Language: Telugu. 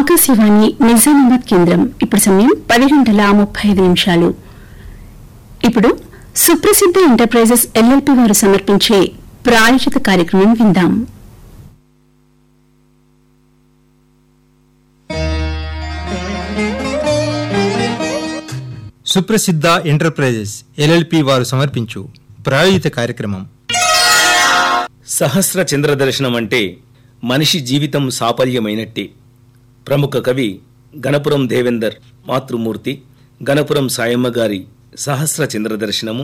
ఆకాశవాణి నిజామాబాద్ కేంద్రం ఇప్పుడు సమయం పది గంటల ముప్పై ఐదు నిమిషాలు ఇప్పుడు సుప్రసిద్ధ ఎంటర్ప్రైజెస్ ఎల్ఎల్పి వారు సమర్పించే ప్రాయోజిత కార్యక్రమం విందాం సుప్రసిద్ధ ఎంటర్ప్రైజెస్ ఎల్ఎల్పి వారు సమర్పించు ప్రాయోజిత కార్యక్రమం సహస్ర చంద్ర దర్శనం అంటే మనిషి జీవితం సాఫల్యమైనట్టే ప్రముఖ కవి గణపురం దేవేందర్ మాతృమూర్తి గణపురం సాయమ్మ గారి సహస్ర చంద్ర దర్శనము